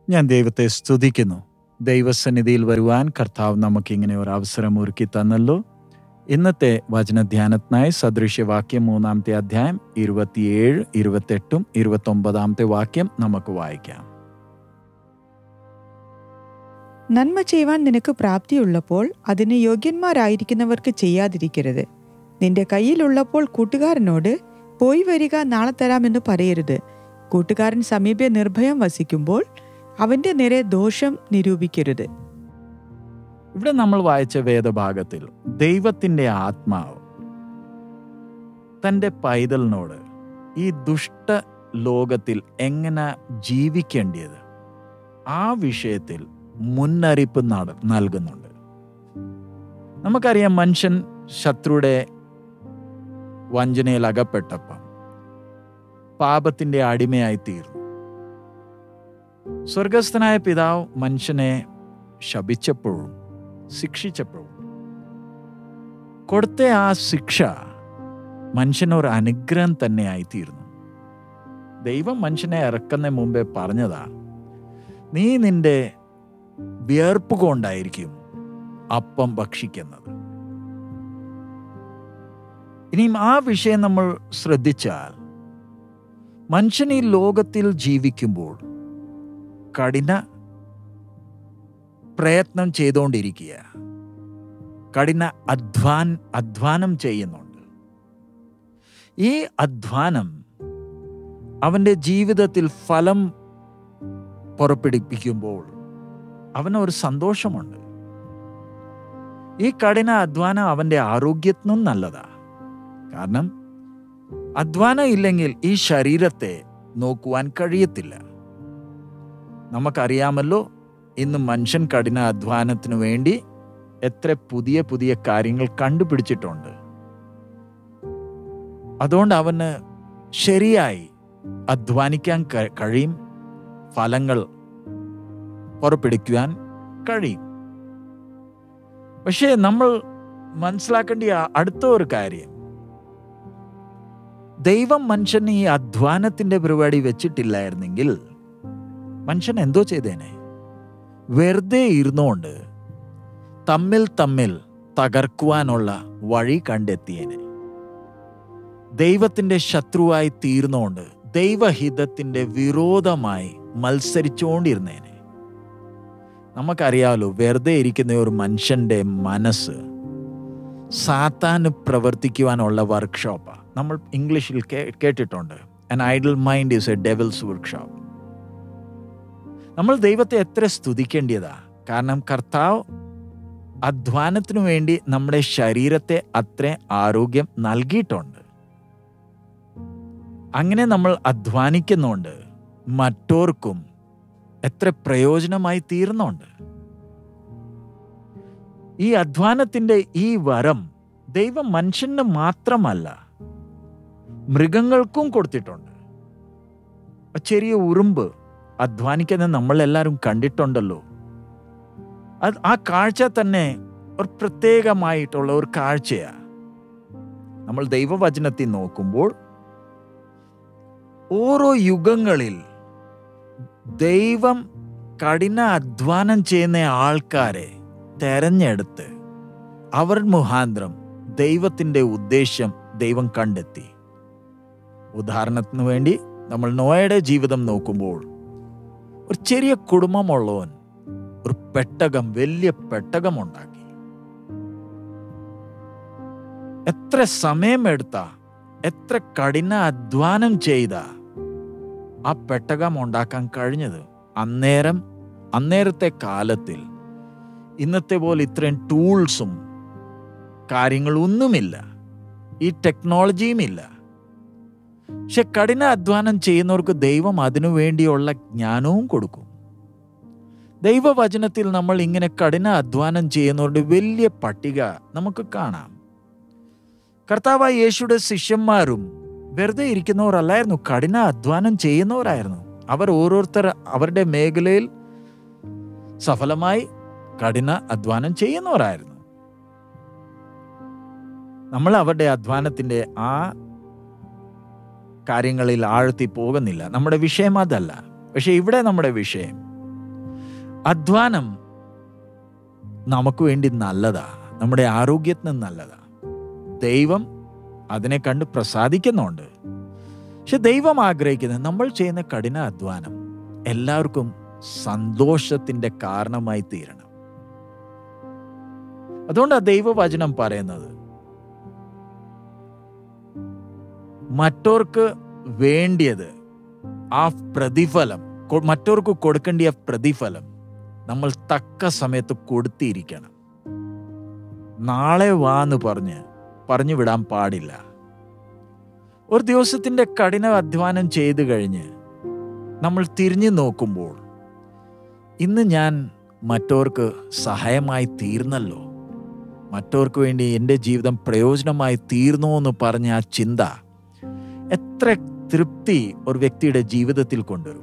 ഞാൻ ദൈവത്തെ സ്തുതിക്കുന്നു ദൈവസന്നിധിയിൽ വരുവാൻ കർത്താവ് നമുക്കിങ്ങനെ ഒരു അവസരം ഒരുക്കി തന്നല്ലോ ഇന്നത്തെ വചനധ്യാനത്തിനായി സദൃശ്യവാക്യം മൂന്നാമത്തെ അധ്യായം ഇരുപത്തിയേഴ് ഇരുപത്തെട്ടും ഇരുപത്തൊമ്പതാമത്തെ വാക്യം നമുക്ക് വായിക്കാം നന്മ ചെയ്യുവാൻ നിനക്ക് പ്രാപ്തിയുള്ളപ്പോൾ അതിന് യോഗ്യന്മാരായിരിക്കുന്നവർക്ക് ചെയ്യാതിരിക്കരുത് നിന്റെ കയ്യിലുള്ളപ്പോൾ കൂട്ടുകാരനോട് പോയി വരിക നാളെ തരാമെന്ന് പറയരുത് കൂട്ടുകാരൻ സമീപെ നിർഭയം വസിക്കുമ്പോൾ അവന്റെ നേരെ ദോഷം നിരൂപിക്കരുത് ഇവിടെ നമ്മൾ വായിച്ച വേദഭാഗത്തിൽ ദൈവത്തിന്റെ ആത്മാവ് തൻ്റെ പൈതലിനോട് ഈ ദുഷ്ട ലോകത്തിൽ എങ്ങനെ ജീവിക്കേണ്ടത് ആ വിഷയത്തിൽ മുന്നറിയിപ്പ് നട നൽകുന്നുണ്ട് നമുക്കറിയാം മനുഷ്യൻ ശത്രുയുടെ വഞ്ചനയിൽ അകപ്പെട്ടപ്പം പാപത്തിന്റെ അടിമയായി തീർന്നു സ്വർഗസ്ഥനായ പിതാവ് മനുഷ്യനെ ശപിച്ചപ്പോഴും ശിക്ഷിച്ചപ്പോഴും കൊടുത്ത ആ ശിക്ഷ മനുഷ്യനൊരു അനുഗ്രഹം തന്നെയായി തീർന്നു ദൈവം മനുഷ്യനെ ഇറക്കുന്ന മുമ്പേ പറഞ്ഞതാ നീ നിന്റെ വിയർപ്പ് കൊണ്ടായിരിക്കും അപ്പം ഭക്ഷിക്കുന്നത് ഇനിയും ആ വിഷയം നമ്മൾ ശ്രദ്ധിച്ചാൽ മനുഷ്യൻ ഈ ലോകത്തിൽ ജീവിക്കുമ്പോൾ കഠിന പ്രയത്നം ചെയ്തുകൊണ്ടിരിക്കുക കഠിന അധ്വാൻ അധ്വാനം ചെയ്യുന്നുണ്ട് ഈ അധ്വാനം അവൻ്റെ ജീവിതത്തിൽ ഫലം പുറപ്പെടുപ്പിക്കുമ്പോൾ അവനൊരു സന്തോഷമുണ്ട് ഈ കഠിന അധ്വാനം അവൻ്റെ ആരോഗ്യത്തിനും നല്ലതാ കാരണം അധ്വാനം ഇല്ലെങ്കിൽ ഈ ശരീരത്തെ നോക്കുവാൻ കഴിയത്തില്ല നമുക്കറിയാമല്ലോ ഇന്ന് മനുഷ്യൻ കഠിന അധ്വാനത്തിനു വേണ്ടി എത്ര പുതിയ പുതിയ കാര്യങ്ങൾ കണ്ടുപിടിച്ചിട്ടുണ്ട് അതുകൊണ്ട് അവന് ശരിയായി അധ്വാനിക്കാൻ ക- കഴിയും ഫലങ്ങൾ പുറപ്പെടുവിക്കുവാൻ കഴിയും പക്ഷേ നമ്മൾ മനസ്സിലാക്കേണ്ട ആ- അടുത്ത ഒരു കാര്യം ദൈവം മനുഷ്യന് ഈ അധ്വാനത്തിന്റെ പരിപാടി വെച്ചിട്ടില്ലായിരുന്നെങ്കിൽ മനുഷ്യൻ എന്തോ ചെയ്തേനെ വെറുതെ ഇരുന്നുകൊണ്ട് തമ്മിൽ തമ്മിൽ തകർക്കുവാനുള്ള വഴി കണ്ടെത്തിയേനെ ദൈവത്തിന്റെ ശത്രുവായി തീർന്നുകൊണ്ട് ദൈവഹിതത്തിന്റെ വിരോധമായി മത്സരിച്ചുകൊണ്ടിരുന്നേനെ നമുക്കറിയാമല്ലോ വെറുതെ ഇരിക്കുന്ന ഒരു മനുഷ്യന്റെ മനസ്സ് സാത്താന് പ്രവർത്തിക്കുവാനുള്ള വർക്ക്ഷോപ്പാണ് നമ്മൾ ഇംഗ്ലീഷിൽ കേ- കേട്ടിട്ടുണ്ട് an idle mind is a devil's workshop നമ്മൾ ദൈവത്തെ എത്ര സ്തുതിക്കേണ്ടതാ കാരണം കർത്താവ് അധ്വാനത്തിനു വേണ്ടി നമ്മുടെ ശരീരത്തെ അത്ര ആരോഗ്യം നൽകിയിട്ടുണ്ട് അങ്ങനെ നമ്മൾ അധ്വാനിക്കുന്നുണ്ട് മറ്റോർക്കും എത്ര പ്രയോജനമായി തീർന്നുണ്ട് ഈ അധ്വാനത്തിന്റെ ഈ വരം ദൈവം മനുഷ്യന് മാത്രമല്ല മൃഗങ്ങൾക്കും കൊടുത്തിട്ടുണ്ട് ആ ചെറിയ ഉറുമ്പ് അധ്വാനിക്കുന്ന നമ്മളെല്ലാവരും കണ്ടിട്ടുണ്ടല്ലോ അത് ആ കാഴ്ച തന്നെ ഒരു പ്രത്യേകമായിട്ടുള്ള ഒരു കാഴ്ചയാ നമ്മൾ ദൈവവചനത്തിൽ നോക്കുമ്പോൾ ഓരോ യുഗങ്ങളിൽ ദൈവം കഠിന അധ്വാനം ചെയ്യുന്ന ആൾക്കാരെ തെരഞ്ഞെടുത്ത് അവർ മുഖാന്തരം ദൈവത്തിൻ്റെ ഉദ്ദേശം ദൈവം കണ്ടെത്തി ഉദാഹരണത്തിന് വേണ്ടി നമ്മൾ നോയയുടെ ജീവിതം നോക്കുമ്പോൾ ഒരു ചെറിയ കുടുംബമുള്ളവൻ ഒരു പെട്ടകം വലിയ പെട്ടകം ഉണ്ടാക്കി എത്ര സമയമെടുത്ത എത്ര കഠിന അധ്വാനം ചെയ്ത ആ പെട്ടകം ഉണ്ടാക്കാൻ കഴിഞ്ഞത് അന്നേരം അന്നേരത്തെ കാലത്തിൽ ഇന്നത്തെ പോലെ ഇത്രയും ടൂൾസും കാര്യങ്ങളൊന്നുമില്ല ഈ ടെക്നോളജിയും ഇല്ല പക്ഷെ കഠിന അധ്വാനം ചെയ്യുന്നവർക്ക് ദൈവം അതിനു വേണ്ടിയുള്ള ജ്ഞാനവും കൊടുക്കും ദൈവവചനത്തിൽ നമ്മൾ ഇങ്ങനെ കഠിന അധ്വാനം ചെയ്യുന്നവരുടെ വലിയ പട്ടിക നമുക്ക് കാണാം കർത്താവായ യേശുയുടെ ശിഷ്യന്മാരും വെറുതെ ഇരിക്കുന്നവരല്ലായിരുന്നു കഠിന അധ്വാനം ചെയ്യുന്നവരായിരുന്നു അവർ ഓരോരുത്തർ അവരുടെ മേഖലയിൽ സഫലമായി കഠിന അധ്വാനം ചെയ്യുന്നവരായിരുന്നു നമ്മൾ അവരുടെ അധ്വാനത്തിന്റെ ആ കാര്യങ്ങളിൽ ആഴ്ത്തി പോകുന്നില്ല നമ്മുടെ വിഷയം അതല്ല പക്ഷെ ഇവിടെ നമ്മുടെ വിഷയം അധ്വാനം നമുക്ക് വേണ്ടി നല്ലതാ നമ്മുടെ ആരോഗ്യത്തിന് നല്ലതാ ദൈവം അതിനെ കണ്ട് പ്രസാദിക്കുന്നുണ്ട് പക്ഷെ ദൈവം ആഗ്രഹിക്കുന്നത് നമ്മൾ ചെയ്യുന്ന കഠിന അധ്വാനം എല്ലാവർക്കും സന്തോഷത്തിന്റെ കാരണമായി തീരണം അതുകൊണ്ടാണ് ദൈവവചനം പറയുന്നത് മറ്റവർക്ക് വേണ്ടിയത് ആ പ്രതിഫലം കൊ- മറ്റവർക്ക് കൊടുക്കേണ്ടിയ പ്രതിഫലം നമ്മൾ തക്ക സമയത്ത് കൊടുത്തിരിക്കണം നാളെ വാന്ന് പറഞ്ഞ് പറഞ്ഞു വിടാൻ പാടില്ല ഒരു ദിവസത്തിന്റെ കഠിന അധ്വാനം ചെയ്തു കഴിഞ്ഞ് നമ്മൾ തിരിഞ്ഞു നോക്കുമ്പോൾ ഇന്ന് ഞാൻ മറ്റവർക്ക് സഹായമായി തീർന്നല്ലോ മറ്റവർക്ക് വേണ്ടി എൻ്റെ ജീവിതം പ്രയോജനമായി തീർന്നോ എന്ന് പറഞ്ഞ ആ ചിന്ത എത്ര തൃപ്തി ഒരു വ്യക്തിയുടെ ജീവിതത്തിൽ കൊണ്ടുവരും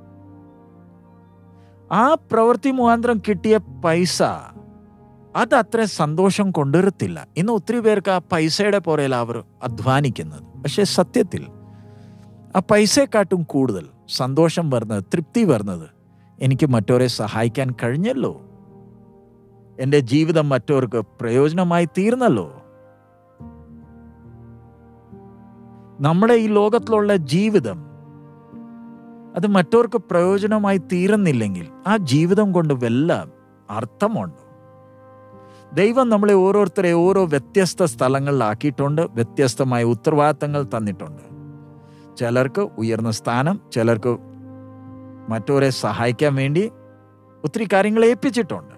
ആ പ്രവൃത്തി മുഖാന്തരം കിട്ടിയ പൈസ അത് അത്ര സന്തോഷം കൊണ്ടുവരത്തില്ല ഇന്ന് ഒത്തിരി പേർക്ക് ആ പൈസയുടെ പുറയിൽ അവർ അധ്വാനിക്കുന്നത് പക്ഷെ സത്യത്തിൽ ആ പൈസയെക്കാട്ടും കൂടുതൽ സന്തോഷം വരുന്നത് തൃപ്തി വരുന്നത് എനിക്ക് മറ്റവരെ സഹായിക്കാൻ കഴിഞ്ഞല്ലോ എൻ്റെ ജീവിതം മറ്റവർക്ക് പ്രയോജനമായി തീർന്നല്ലോ നമ്മുടെ ഈ ലോകത്തിലുള്ള ജീവിതം അത് മറ്റവർക്ക് പ്രയോജനമായി തീരുന്നില്ലെങ്കിൽ ആ ജീവിതം കൊണ്ട് വല്ല അർത്ഥമുണ്ടോ ദൈവം നമ്മളെ ഓരോരുത്തരെ ഓരോ വ്യത്യസ്ത സ്ഥലങ്ങളിലാക്കിയിട്ടുണ്ട് വ്യത്യസ്തമായ ഉത്തരവാദിത്തങ്ങൾ തന്നിട്ടുണ്ട് ചിലർക്ക് ഉയർന്ന സ്ഥാനം ചിലർക്ക് മറ്റവരെ സഹായിക്കാൻ വേണ്ടി ഒത്തിരി കാര്യങ്ങൾ ഏൽപ്പിച്ചിട്ടുണ്ട്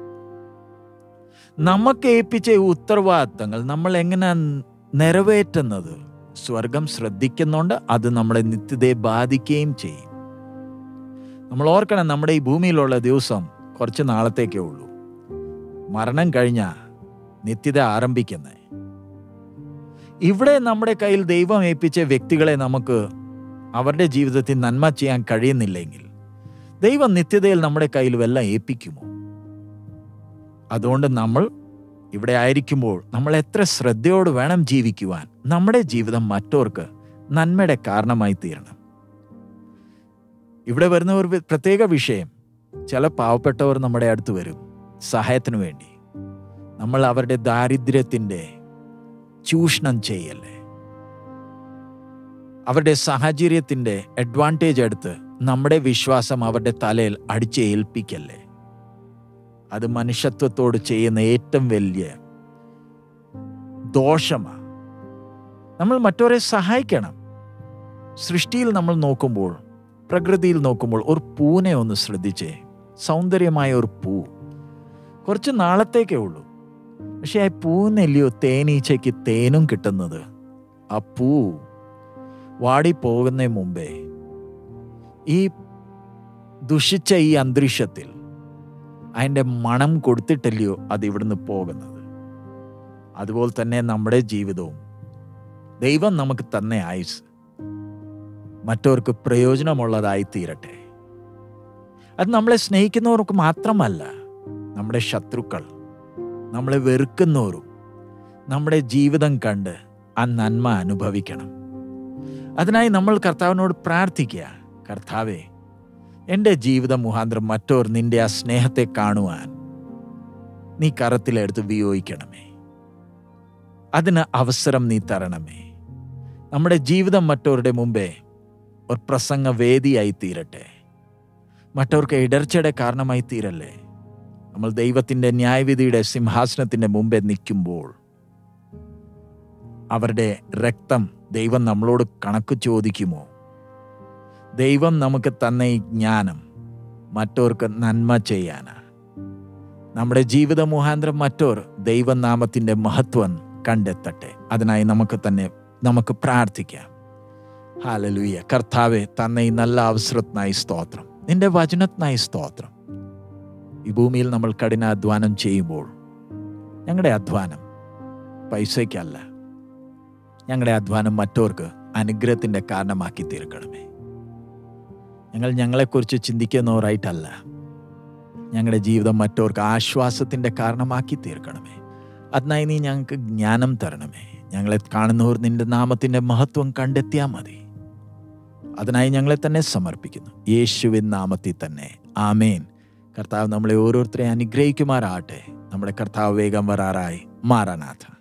നമുക്ക് ഏൽപ്പിച്ച ഈ ഉത്തരവാദിത്തങ്ങൾ നമ്മൾ എങ്ങനെ നിറവേറ്റുന്നത് സ്വർഗം ശ്രദ്ധിക്കുന്നുണ്ട് അത് നമ്മുടെ നിത്യതയെ ബാധിക്കുകയും ചെയ്യും നമ്മൾ ഓർക്കണം നമ്മുടെ ഈ ഭൂമിയിലുള്ള ദിവസം കുറച്ച് നാളത്തേക്കേ ഉള്ളൂ മരണം കഴിഞ്ഞ നിത്യത ആരംഭിക്കുന്നത് ഇവിടെ നമ്മുടെ കയ്യിൽ ദൈവം ഏൽപ്പിച്ച വ്യക്തികളെ നമുക്ക് അവരുടെ ജീവിതത്തിൽ നന്മ ചെയ്യാൻ കഴിയുന്നില്ലെങ്കിൽ ദൈവം നിത്യതയിൽ നമ്മുടെ കയ്യിൽ വല്ലതും ഏൽപ്പിക്കുമോ അതുകൊണ്ട് നമ്മൾ ഇവിടെ ആയിരിക്കുമ്പോൾ നമ്മൾ എത്ര ശ്രദ്ധയോട് വേണം ജീവിക്കുവാൻ നമ്മുടെ ജീവിതം മറ്റവർക്ക് നന്മയുടെ കാരണമായി തീരണം ഇവിടെ വരുന്ന ഒരു വി- പ്രത്യേക വിഷയം ചില പാവപ്പെട്ടവർ നമ്മുടെ അടുത്ത് വരും സഹായത്തിനു വേണ്ടി നമ്മൾ അവരുടെ ദാരിദ്ര്യത്തിൻ്റെ ചൂഷണം ചെയ്യല്ലേ അവരുടെ സാഹചര്യത്തിൻ്റെ അഡ്വാൻറ്റേജ് എടുത്ത് നമ്മുടെ വിശ്വാസം അവരുടെ തലയിൽ അടിച്ചേൽപ്പിക്കല്ലേ അത് മനുഷ്യത്വത്തോട് ചെയ്യുന്ന ഏറ്റവും വലിയ ദോഷമാണ് നമ്മൾ മറ്റവരെ സഹായിക്കണം സൃഷ്ടിയിൽ നമ്മൾ നോക്കുമ്പോൾ പ്രകൃതിയിൽ നോക്കുമ്പോൾ ഒരു പൂവിനെ ഒന്ന് ശ്രദ്ധിച്ചേ സൗന്ദര്യമായ ഒരു പൂ കുറച്ച് നാളത്തേക്കേ ഉള്ളൂ പക്ഷെ ആ പൂവിനല്ലയോ തേനീച്ചയ്ക്ക് തേനും കിട്ടുന്നത് ആ പൂ വാടിപ്പോകുന്നതിന് മുമ്പേ ഈ ദുഷിച്ച ഈ അന്തരീക്ഷത്തിൽ അതിൻ്റെ മണം കൊടുത്തിട്ടല്ലയോ അത് ഇവിടുന്ന് പോകുന്നത് അതുപോലെ തന്നെ നമ്മുടെ ജീവിതവും ദൈവം നമുക്ക് തന്നെ ആയുസ് മറ്റവർക്ക് പ്രയോജനമുള്ളതായി തീരട്ടെ അത് നമ്മളെ സ്നേഹിക്കുന്നവർക്ക് മാത്രമല്ല നമ്മുടെ ശത്രുക്കൾ നമ്മളെ വെറുക്കുന്നവരും നമ്മുടെ ജീവിതം കണ്ട് ആ നന്മ അനുഭവിക്കണം അതിനായി നമ്മൾ കർത്താവിനോട് പ്രാർത്ഥിക്കുക കർത്താവേ എൻ്റെ ജീവിതം മുഖാന്തരം മറ്റോർ നിന്റെ ആ സ്നേഹത്തെ കാണുവാൻ നീ കരത്തിലെടുത്ത് വിയോഗിക്കണമേ അതിന് അവസരം നീ തരണമേ നമ്മുടെ ജീവിതം മറ്റവരുടെ മുമ്പേ ഒരു പ്രസംഗ വേദിയായി തീരട്ടെ മറ്റവർക്ക് ഇടർച്ചയുടെ കാരണമായി തീരല്ലേ നമ്മൾ ദൈവത്തിൻ്റെ ന്യായവിധിയുടെ സിംഹാസനത്തിൻ്റെ മുമ്പേ നിൽക്കുമ്പോൾ അവരുടെ രക്തം ദൈവം നമ്മളോട് കണക്ക് ചോദിക്കുമോ ദൈവം നമുക്ക് തന്ന ഈ ജ്ഞാനം മറ്റവർക്ക് നന്മ ചെയ്യാനാ നമ്മുടെ ജീവിത മുഖാന്തരം മറ്റോർ ദൈവനാമത്തിൻ്റെ മഹത്വം കണ്ടെത്തട്ടെ അതിനായി നമുക്ക് തന്നെ നമുക്ക് പ്രാർത്ഥിക്കാം ഹാലലൂയ കർത്താവെ തന്ന ഈ നല്ല അവസരത്തിനായി സ്തോത്രം നിന്റെ വചനത്തിനായി സ്തോത്രം ഈ ഭൂമിയിൽ നമ്മൾ കഠിനാധ്വാനം ചെയ്യുമ്പോൾ ഞങ്ങളുടെ അധ്വാനം പൈസയ്ക്കല്ല ഞങ്ങളുടെ അധ്വാനം മറ്റവർക്ക് അനുഗ്രഹത്തിൻ്റെ കാരണമാക്കി തീർക്കണമേ ഞങ്ങൾ ഞങ്ങളെക്കുറിച്ച് ചിന്തിക്കുന്നവരായിട്ടല്ല ഞങ്ങളുടെ ജീവിതം മറ്റവർക്ക് ആശ്വാസത്തിൻ്റെ കാരണമാക്കി തീർക്കണമേ അതിനായി നീ ഞങ്ങൾക്ക് ജ്ഞാനം തരണമേ ഞങ്ങളെ കാണുന്നവർ നിന്റെ നാമത്തിൻ്റെ മഹത്വം കണ്ടെത്തിയാൽ മതി അതിനായി ഞങ്ങളെ തന്നെ സമർപ്പിക്കുന്നു യേശുവിൻ നാമത്തിൽ തന്നെ ആമേൻ കർത്താവ് നമ്മളെ ഓരോരുത്തരെ അനുഗ്രഹിക്കുമാറാകട്ടെ നമ്മുടെ കർത്താവ് വേഗം വരാറായി മാറാനാഥ